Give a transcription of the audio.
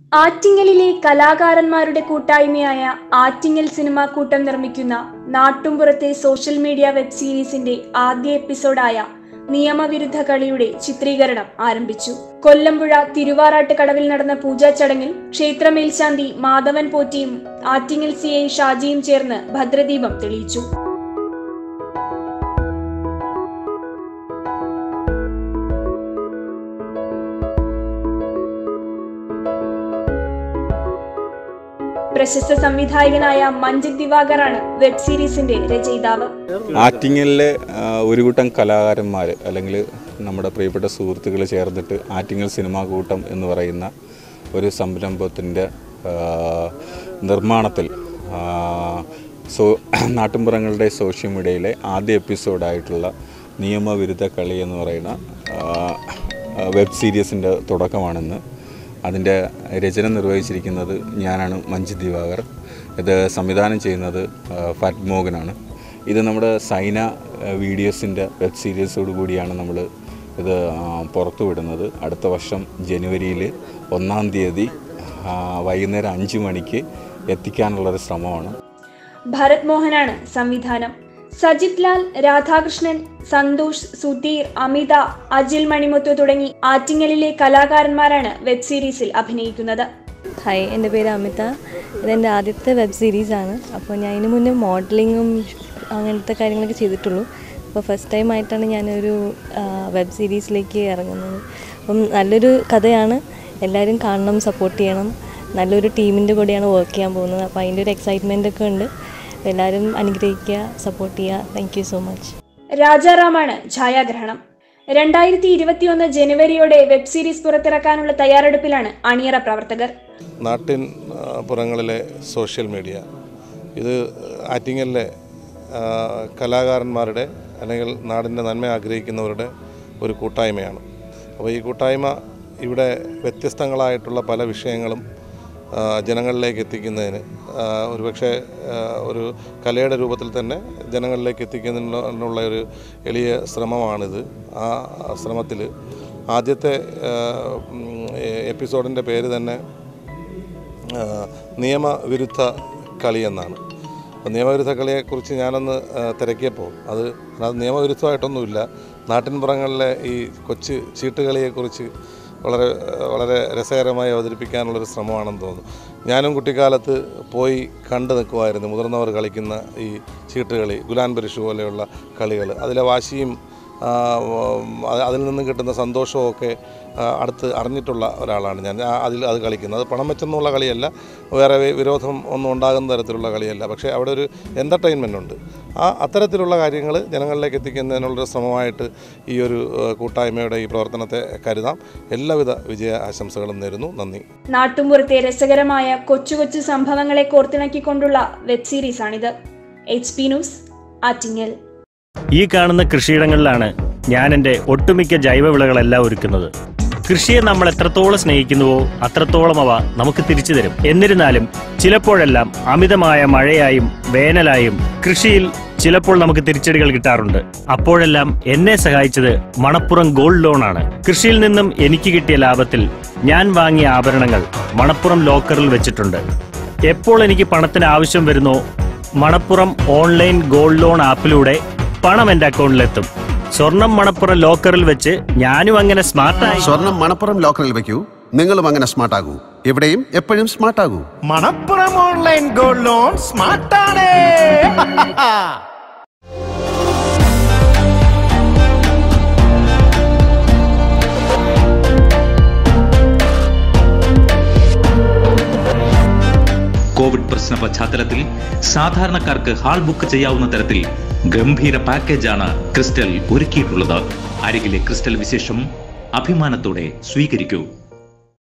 ആറ്റിങ്ങലിലെ കലാകാരന്മാരുടെ കൂട്ടായ്മയായ ആറ്റിങ്ങൽ സിനിമാ കൂട്ടം നിർമ്മിക്കുന്ന നാട്ടുംപുറത്തെ സോഷ്യൽ മീഡിയ വെബ് സീരീസിന്റെ ആദ്യ എപ്പിസോഡായ നിയമവിരുദ്ധ കളിയുടെ ചിത്രീകരണം ആരംഭിച്ചു കൊല്ലമ്പുഴ തിരുവാറാട്ട് കടവിൽ നടന്ന പൂജാ ചടങ്ങിൽ ക്ഷേത്ര മേൽശാന്തി മാധവൻ പോറ്റിയും ആറ്റിങ്ങൽ സി ഐ ഷാജിയും ചേർന്ന് ഭദ്രദീപം തെളിയിച്ചു പ്രശസ്ത സംവിധായകനായ മഞ്ജിത് ദിവാകറാണ് വെബ് സീരീസിന്റെ രചയിതാവ് ആറ്റിങ്ങലിലെ ആ, ഒരു കൂട്ടം കലാകാരന്മാർ അല്ലെങ്കിൽ നമ്മുടെ പ്രിയപ്പെട്ട സുഹൃത്തുക്കൾ ചേർന്നിട്ട് ആറ്റിങ്ങൽ സിനിമാ കൂട്ടം എന്ന് പറയുന്ന ഒരു സംരംഭത്തിൻ്റെ ആ, നിർമ്മാണത്തിൽ ആ, സോ നാട്ടുമ്പുറങ്ങളുടെ സോഷ്യൽ മീഡിയയിലെ ആദ്യ എപ്പിസോഡായിട്ടുള്ള നിയമവിരുദ്ധ കളി എന്ന് പറയുന്ന ആ, ആ, വെബ് സീരീസിൻ്റെ തുടക്കമാണെന്ന് അതിൻ്റെ രചന നിർവഹിച്ചിരിക്കുന്നത് ഞാനാണ് മഞ്ജിത് ദിവാകർ ഇത് സംവിധാനം ചെയ്യുന്നത് ആ, ഫാറ്റ് മോഹനാണ് ഇത് നമ്മുടെ സൈന വീഡിയോസിൻ്റെ വെബ് സീരീസോട് കൂടിയാണ് നമ്മൾ ഇത് ആ, പുറത്തു വിടുന്നത് അടുത്ത വർഷം ജനുവരിയിൽ ഒന്നാം തീയതി ആ, വൈകുന്നേരം അഞ്ച് മണിക്ക് എത്തിക്കാനുള്ളൊരു ശ്രമമാണ് ഭരത് മോഹനാണ് സംവിധാനം സജിത് ലാൽ രാധാകൃഷ്ണൻ സന്തോഷ് സുധീർ അമിത അജിൽ മണിമുത്തു തുടങ്ങി ആറ്റിങ്ങലിലെ കലാകാരന്മാരാണ് വെബ് സീരീസിൽ അഭിനയിക്കുന്നത് ഹായ് എൻ്റെ പേര് അമിത ഇതെൻ്റെ ആദ്യത്തെ വെബ് സീരീസാണ് അപ്പോൾ ഞാൻ ഇതിന് മുന്നേ മോഡലിങ്ങും അങ്ങനത്തെ കാര്യങ്ങളൊക്കെ ചെയ്തിട്ടുള്ളൂ അപ്പോൾ ഫസ്റ്റ് ടൈം ആയിട്ടാണ് ഞാനൊരു വെബ് സീരീസിലേക്ക് ഇറങ്ങുന്നത് അപ്പം നല്ലൊരു കഥയാണ് എല്ലാവരും കാണണം സപ്പോർട്ട് ചെയ്യണം നല്ലൊരു ടീമിൻ്റെ കൂടെയാണ് വർക്ക് ചെയ്യാൻ പോകുന്നത് അപ്പോൾ അതിൻ്റെ ഒരു എക്സൈറ്റ്മെൻ്റ് ഒക്കെ ഉണ്ട് അപ്പോൾ എല്ലാവരും അനുഗ്രഹിക്കുക സപ്പോർട്ട് ചെയ്യുക താങ്ക് യു സോ മച്ച് രാജാറാമാണ് ഛായാഗ്രഹണം രണ്ടായിരത്തി ഇരുപത്തിയൊന്ന് ജനുവരിയോടെ വെബ് സീരീസ് പുറത്തിറക്കാനുള്ള തയ്യാറെടുപ്പിലാണ് അണിയറ പ്രവർത്തകർ നാട്ടിൻ ആ, പുറങ്ങളിലെ സോഷ്യൽ മീഡിയ ഇത് ആറ്റിങ്ങലിലെ ആ, കലാകാരന്മാരുടെ അല്ലെങ്കിൽ നാടിൻ്റെ നന്മ ആഗ്രഹിക്കുന്നവരുടെ ഒരു കൂട്ടായ്മയാണ് അപ്പോൾ ഈ കൂട്ടായ്മ ഇവിടെ വ്യത്യസ്തങ്ങളായിട്ടുള്ള പല വിഷയങ്ങളും ആ, ജനങ്ങളിലേക്ക് എത്തിക്കുന്നതിന് ആ, ഒരുപക്ഷെ ആ, ഒരു കലയുടെ രൂപത്തിൽ തന്നെ ജനങ്ങളിലേക്ക് എത്തിക്കുന്നതിനുള്ള ഒരു എളിയ ശ്രമമാണിത് ആ ശ്രമത്തിൽ ആദ്യത്തെ ആ, ഉം, എപ്പിസോഡിൻ്റെ പേര് തന്നെ ആ, നിയമവിരുദ്ധ കളി എന്നാണ് അപ്പോൾ നിയമവിരുദ്ധ കളിയെക്കുറിച്ച് ഞാനൊന്ന് ആ, തിരക്കിയപ്പോൾ അത് അത് നിയമവിരുദ്ധമായിട്ടൊന്നുമില്ല നാട്ടിൻപുറങ്ങളിലെ ഈ കൊച്ചു ചീട്ടുകളിയെക്കുറിച്ച് വളരെ വളരെ രസകരമായി അവതരിപ്പിക്കാനുള്ളൊരു ശ്രമമാണെന്ന് തോന്നുന്നു ഞാനും കുട്ടിക്കാലത്ത് പോയി കണ്ടു നിൽക്കുമായിരുന്നു മുതിർന്നവർ കളിക്കുന്ന ഈ ചീട്ടുകളി ഗുലാൻ പരിഷ് പോലെയുള്ള കളികൾ അതിലെ വാശിയും ആ, ഉം, അത് അതിൽ നിന്നും കിട്ടുന്ന സന്തോഷവും ഒക്കെ ആ, അടുത്ത് അറിഞ്ഞിട്ടുള്ള ഒരാളാണ് ഞാൻ ആ, അതിൽ അത് കളിക്കുന്നത് അത് പണം വെച്ചെന്നുള്ള കളിയല്ല വേറെ വി- വിരോധം ഒന്നും ഉണ്ടാകുന്ന തരത്തിലുള്ള കളിയല്ല പക്ഷേ അവിടെ ഒരു എൻ്റർടൈൻമെൻ്റ് ഉണ്ട് ആ അത്തരത്തിലുള്ള കാര്യങ്ങൾ ജനങ്ങളിലേക്ക് എത്തിക്കുന്നതിനുള്ളൊരു ശ്രമമായിട്ട് ഈ ഒരു ആ, കൂട്ടായ്മയുടെ ഈ പ്രവർത്തനത്തെ കരുതാം എല്ലാവിധ വിജയ ആശംസകളും നേരുന്നു നന്ദി നാട്ടുമ്പുറത്തെ രസകരമായ കൊച്ചു കൊച്ചു സംഭവങ്ങളെ കോർത്തിണക്കിക്കൊണ്ടുള്ള വെബ് സീരീസാണിത് എച്ച് പി ന്യൂസ് ആറ്റിങ്ങൽ ഈ കാണുന്ന കൃഷിയിടങ്ങളിലാണ് ഞാൻ എൻ്റെ ഒട്ടുമിക്ക ജൈവവിളകളെല്ലാം ഒരുക്കുന്നത് കൃഷിയെ നമ്മൾ എത്രത്തോളം സ്നേഹിക്കുന്നുവോ അത്രത്തോളം അവ നമുക്ക് തിരിച്ചു തരും എന്നിരുന്നാലും ചിലപ്പോഴെല്ലാം അമിതമായ മഴയായും വേനലായും കൃഷിയിൽ ചിലപ്പോൾ നമുക്ക് തിരിച്ചടികൾ കിട്ടാറുണ്ട് അപ്പോഴെല്ലാം എന്നെ സഹായിച്ചത് മണപ്പുറം ഗോൾഡ് ലോൺ ആണ് കൃഷിയിൽ നിന്നും എനിക്ക് കിട്ടിയ ലാഭത്തിൽ ഞാൻ വാങ്ങിയ ആഭരണങ്ങൾ മണപ്പുറം ലോക്കറിൽ വെച്ചിട്ടുണ്ട് എപ്പോൾ എനിക്ക് പണത്തിന് ആവശ്യം വരുന്നോ മണപ്പുറം ഓൺലൈൻ ഗോൾഡ് ലോൺ ആപ്പിലൂടെ പണം എന്റെ അക്കൗണ്ടിലെത്തും സ്വർണം മണപ്പുറം ലോക്കറിൽ വെച്ച് ഞാനും അങ്ങനെ സ്മാർട്ടായി സ്വർണം മണപ്പുറം ലോക്കറിൽ വെക്കൂ നിങ്ങളും അങ്ങനെ സ്മാർട്ട് ആകൂ എവിടെയും എപ്പോഴും സ്മാർട്ട് ആകൂ മണപ്പുറം ഓൺലൈൻ ഗോൾഡ് ലോൺ സ്മാർട്ടാണ് കോവിഡ് പ്രശ്ന പശ്ചാത്തലത്തിൽ സാധാരണക്കാർക്ക് ഹാൾ ബുക്ക് ചെയ്യാവുന്ന തരത്തിൽ ഗംഭീര പാക്കേജാണ് ക്രിസ്റ്റൽ ഒരുക്കിയിട്ടുള്ളത് അരികിലെ ക്രിസ്റ്റൽ വിശേഷം അഭിമാനത്തോടെ സ്വീകരിക്കൂ